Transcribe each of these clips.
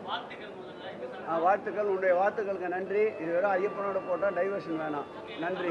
ஆ, வாழ்த்துக்கள் உன்னுடைய வாழ்த்துக்களுக்கு நன்றி இது வெறும் ஐயப்பனோட போட்டால் டைவர்ஷன் வேணாம் நன்றி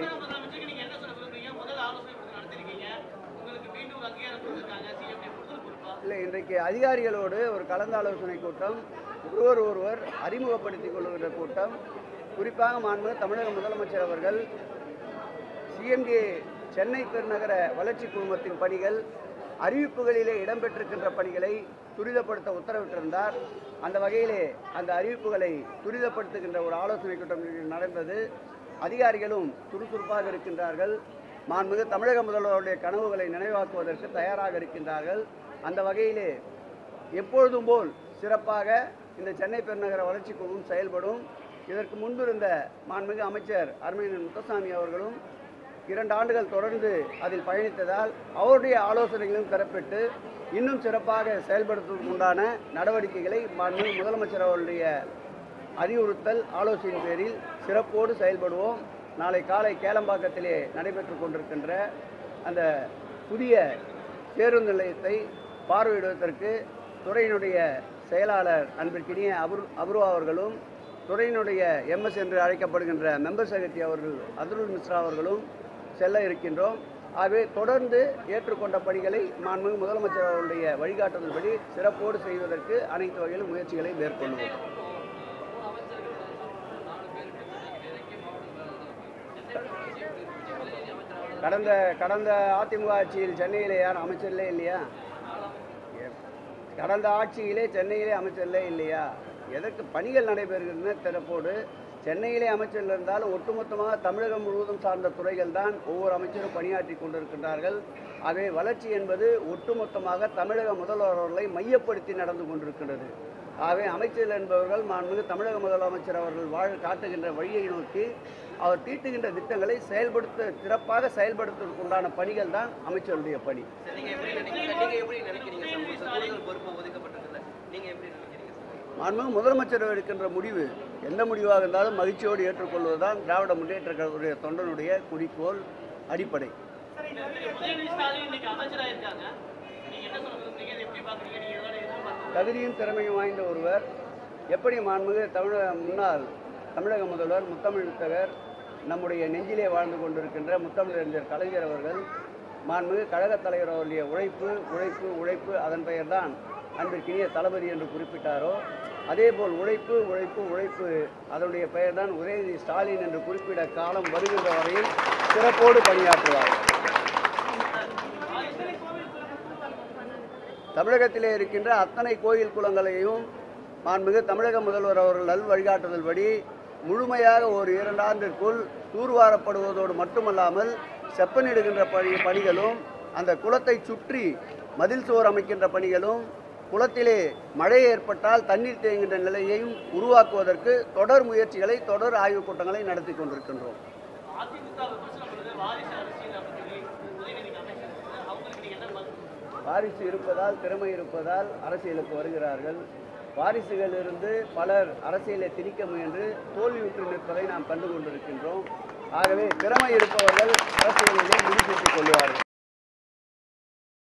இல்லை இன்றைக்கு அதிகாரிகளோடு ஒரு கலந்தாலோசனை கூட்டம் ஒருவர் ஒருவர் அறிமுகப்படுத்திக் கொள்கின்ற கூட்டம் குறிப்பாக மாண்பு தமிழக முதலமைச்சர் அவர்கள் சிஎம்டிஏ சென்னை பெருநகர வளர்ச்சி குழுமத்தின் பணிகள் அறிவிப்புகளிலே இடம்பெற்றிருக்கின்ற பணிகளை துரிதப்படுத்த உத்தரவிட்டிருந்தார் அந்த வகையிலே அந்த அறிவிப்புகளை துரிதப்படுத்துகின்ற ஒரு ஆலோசனை கூட்டம் இன்று நடந்தது அதிகாரிகளும் சுறுசுறுப்பாக இருக்கின்றார்கள் மாண்புமிகு தமிழக முதல்வருடைய கனவுகளை நினைவாக்குவதற்கு தயாராக இருக்கின்றார்கள் அந்த வகையிலே எப்பொழுதும் போல் சிறப்பாக இந்த சென்னை பெருநகர வளர்ச்சி குழுவும் செயல்படும் இதற்கு முன்பிருந்த மாண்புமிகு அமைச்சர் அருமையன் முத்தசாமி அவர்களும் இரண்டு ஆண்டுகள் தொடர்ந்து அதில் பயணித்ததால் அவருடைய ஆலோசனைகளும் பெறப்பட்டு இன்னும் சிறப்பாக செயல்படுத்துவதற்கு உண்டான நடவடிக்கைகளை மாண்புமிகு முதலமைச்சர் அவருடைய அறிவுறுத்தல் ஆலோசனையின் பேரில் சிறப்போடு செயல்படுவோம் நாளை காலை கேளம்பாக்கத்திலே நடைபெற்று கொண்டிருக்கின்ற அந்த புதிய பேருந்து நிலையத்தை பார்வையிடுவதற்கு துறையினுடைய செயலாளர் அன்பிற்கினிய அபுர் அபுர்வா அவர்களும் துறையினுடைய எம்எஸ் என்று அழைக்கப்படுகின்ற மெம்பர் செக்ரட்டரி அவர்கள் அதுருல் மிஸ்ரா அவர்களும் செல்ல இருக்கின்றோம் ஆகவே தொடர்ந்து ஏற்றுக்கொண்ட பணிகளை மாண்புமிகு முதலமைச்சர் அவருடைய வழிகாட்டுதல்படி சிறப்போடு செய்வதற்கு அனைத்து வகையிலும் முயற்சிகளை மேற்கொள்வோம் கடந்த கடந்த அதிமுக ஆட்சியில் சென்னையிலே யார் அமைச்சர்லே இல்லையா கடந்த ஆட்சியிலே சென்னையிலே அமைச்சர்லே இல்லையா எதற்கு பணிகள் நடைபெறுகின்றன திறப்போடு சென்னையிலே அமைச்சர்கள் இருந்தாலும் ஒட்டுமொத்தமாக தமிழகம் முழுவதும் சார்ந்த துறைகள் தான் ஒவ்வொரு அமைச்சரும் பணியாற்றி கொண்டிருக்கின்றார்கள் ஆகவே வளர்ச்சி என்பது ஒட்டுமொத்தமாக தமிழக முதல்வர் அவர்களை மையப்படுத்தி நடந்து கொண்டிருக்கின்றது ஆகவே அமைச்சர்கள் என்பவர்கள் மாண்புமிகு தமிழக முதலமைச்சர் அவர்கள் வாழ காட்டுகின்ற வழியை நோக்கி அவர் தீட்டுகின்ற திட்டங்களை செயல்படுத்த சிறப்பாக செயல்படுத்துவதற்கு உண்டான பணிகள் தான் அமைச்சருடைய பணி நீங்க எப்படி நினைக்கிறீங்க நீங்க எப்படி நினைக்கிறீங்க சார் உங்களுக்கு கூடுதல் பொறுப்பு ஒதுக்கப்பட்டிருக்குல்ல நீங்க எப்படி நினைக்கிறீங்க சார் மாண்புமிகு முதலமைச்சர் எடுக்கின்ற முடிவு எந்த முடிவாக இருந்தாலும் மகிழ்ச்சியோடு ஏற்றுக்கொள்வதுதான் திராவிட முன்னேற்ற கழகத்துடைய தொண்டனுடைய குறிக்கோள் அடிப்படை உதயநிதி ஸ்டாலின் இன்னைக்கு அமைச்சராயிருக்காங்க நீங்க என்ன சொல்ல விரும்புறீங்க இதை எப்படி பாக்குறீங்க நீங்க இதோட எதிர்பார்த்து தகுதியும் திறமையும் வாய்ந்த ஒருவர் எப்படி மாண்புமிகு தமிழக முன்னாள் தமிழக முதல்வர் முத்தமிழ்த்தவர் நம்முடைய நெஞ்சிலே வாழ்ந்து கொண்டிருக்கின்ற முத்தமிழறிஞர் கலைஞர் அவர்கள் மாண்புமிகு கழகத் தலைவர் அவருடைய உழைப்பு உழைப்பு உழைப்பு அதன் பெயர்தான் அன்பிற்கினிய தளபதி என்று குறிப்பிட்டாரோ அதேபோல் உழைப்பு உழைப்பு உழைப்பு அதனுடைய பெயர்தான் உதயநிதி ஸ்டாலின் என்று குறிப்பிட காலம் வருகின்ற வரையில் சிறப்போடு பணியாற்றுவார் தமிழகத்திலே இருக்கின்ற அத்தனை கோயில் குளங்களையும் மாண்புமிகு தமிழக முதல்வர் அவர்கள் நல் வழிகாட்டுதல்படி முழுமையாக ஒரு இரண்டாண்டிற்குள் தூர்வாரப்படுவதோடு மட்டுமல்லாமல் செப்பனிடுகின்ற பணி பணிகளும் அந்த குளத்தை சுற்றி மதில் சுவர் அமைக்கின்ற பணிகளும் குளத்திலே மழை ஏற்பட்டால் தண்ணீர் தேங்குகின்ற நிலையையும் உருவாக்குவதற்கு தொடர் முயற்சிகளை தொடர் ஆய்வுக் கூட்டங்களை நடத்தி கொண்டிருக்கின்றோம் அதிமுக விமர்சனம் பண்ணுது வாரிசு அரசியல் அப்படின்னு சொல்லி உதயநிதிக்கு அமைச்சர் அவங்களுக்கு நீங்க என்ன பதில் வாரிசு இருப்பதால் திறமை இருப்பதால் அரசியலுக்கு வருகிறார்கள் வாரிசுகள் இருந்து பலர் அரசியலை திணிக்க முயன்று தோல்வியுற்று நிற்பதை நாம் கண்டு கொண்டிருக்கின்றோம் ஆகவே திறமை இருப்பவர்கள் அரசியலிலே முடிசூட்டிக் கொள்வார்கள்